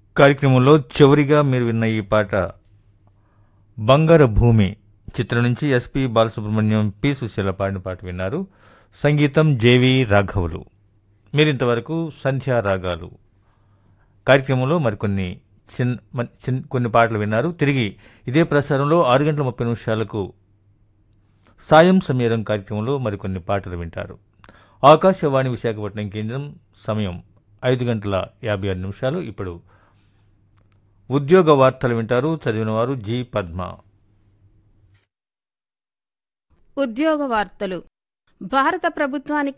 కార్యక్రమంలో చివరిగా మీరు విన్న ఈ పాట బంగార భూమి చిత్రం నుంచి ఎస్పి బాలసుబ్రహ్మణ్యం పి సుశీల పాడిన పాట విన్నారు సంగీతం జేవి రాఘవులు మీరింతవరకు సంధ్యా రాగాలు కార్యక్రమంలో మరికొన్ని చిన్ మ- చిన్ కొన్ని పాటలు విన్నారు తిరిగి ఇదే ప్రసారంలో ఆరు గంటల ముప్పై నిమిషాలకు సాయం సమీరం కార్యక్రమంలో మరికొన్ని పాటలు వింటారు ఆకాశవాణి విశాఖపట్నం కేంద్రం సమయం ఐదు గంటల యాభై ఆరు నిమిషాలు ఇప్పుడు ఉద్యోగ వార్తలు వింటారు చదివిన వారు జి పద్మ ఉద్యోగ వార్తలు భారత ప్రభుత్వానికి